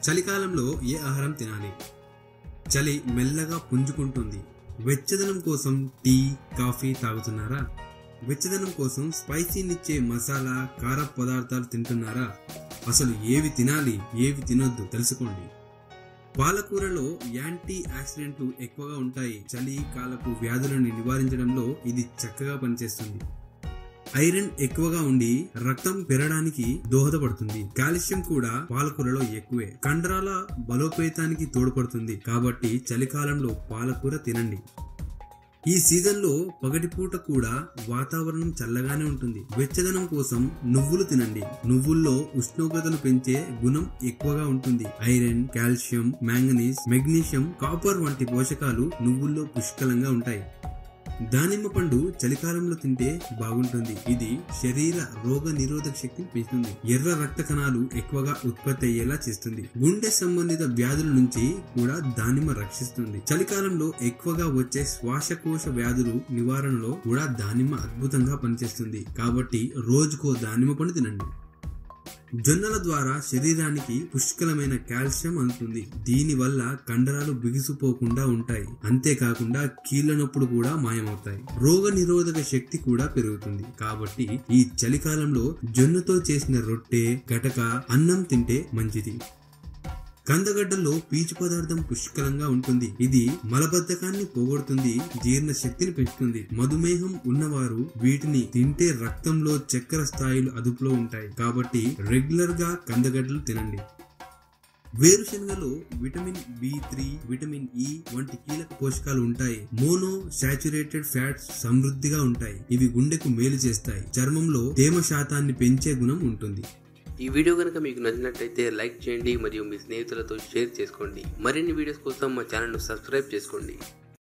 చలికాలంలో ఏ ఆహారం తినాలి చలి మెల్లగా పుంజుకుంటుంది వెచ్చదనం కోసం టీ కాఫీ తాగుతున్నారా వెచ్చదనం కోసం స్పైసీనిచ్చే మసాలా కార పదార్థాలు తింటున్నారా అసలు ఏవి తినాలి ఏవి తినొద్దు తెలుసుకోండి పాలకూరలో యాంటీ ఆక్సిడెంట్లు ఎక్కువగా ఉంటాయి చలి కాలపు వ్యాధులను నివారించడంలో ఇది చక్కగా పనిచేస్తుంది ఐరన్ ఎక్కువగా ఉండి రక్తం పెరగడానికి దోహదపడుతుంది కాల్షియం కూడా పాలకూరలో ఎక్కువే కండరాల బలోపేతానికి తోడ్పడుతుంది కాబట్టి చలికాలంలో పాలకూర తినండి ఈ సీజన్లో పగటిపూట కూడా వాతావరణం చల్లగానే ఉంటుంది వెచ్చదనం కోసం నువ్వులు తినండి నువ్వుల్లో ఉష్ణోగ్రతను పెంచే గుణం ఎక్కువగా ఉంటుంది iron calcium manganese magnesium copper వంటి పోషకాలు నువ్వుల్లో పుష్కలంగా ఉంటాయి దానిమ్మ పండు చలికాలంలో తింటే బాగుంటుంది ఇది శరీర రోగ నిరోధక శక్తిని పెంచుతుంది ఎర్ర రక్త కణాలు ఎక్కువగా ఉత్పత్తి అయ్యేలా చేస్తుంది గుండె సంబంధిత వ్యాధుల నుంచి కూడా దానిమ్మ రక్షిస్తుంది చలికాలంలో ఎక్కువగా వచ్చే శ్వాసకోశ వ్యాధులు నివారణలో కూడా దానిమ్మ అద్భుతంగా పనిచేస్తుంది కాబట్టి రోజుకో దానిమ్మ పండు తినండి జొన్నల ద్వారా శరీరానికి పుష్కలమైన కాల్షియం అందుతుంది దీని వల్ల కండరాలు బిగుసుపోకుండా ఉంటాయి అంతేకాకుండా కీళ్ల నొప్పులు కూడా మాయమవుతాయి రోగ నిరోధక శక్తి కూడా పెరుగుతుంది కాబట్టి ఈ చలికాలంలో జొన్నతో చేసిన రొట్టె గటక అన్నం తింటే మంచిది కందగడ్డల్లో పీచు పదార్థం పుష్కలంగా ఉంటుంది ఇది మలబద్ధకాన్ని పోగొడుతుంది జీర్ణ శక్తిని పెంచుతుంది మధుమేహం ఉన్నవారు వీటిని తింటే రక్తంలో చక్కెర స్థాయిలు అదుపులో ఉంటాయి కాబట్టి రెగ్యులర్ గా కందగడ్డలు తినండి వేరుశనగలో vitamin B three vitamin E వంటి కీలక పోషకాలు ఉంటాయి మోనో సాచురేటెడ్ ఫ్యాట్స్ సమృద్ధిగా ఉంటాయి ఇవి గుండెకు మేలు చేస్తాయి చర్మంలో తేమ శాతాన్ని పెంచే గుణం ఉంటుంది ఈ వీడియో కనుక మీకు నచ్చినట్లయితే లైక్ చేయండి మరియు మీ స్నేహితులతో షేర్ చేసుకోండి మరిన్ని వీడియోస్ కోసం మా ఛానల్ను సబ్స్క్రైబ్ చేసుకోండి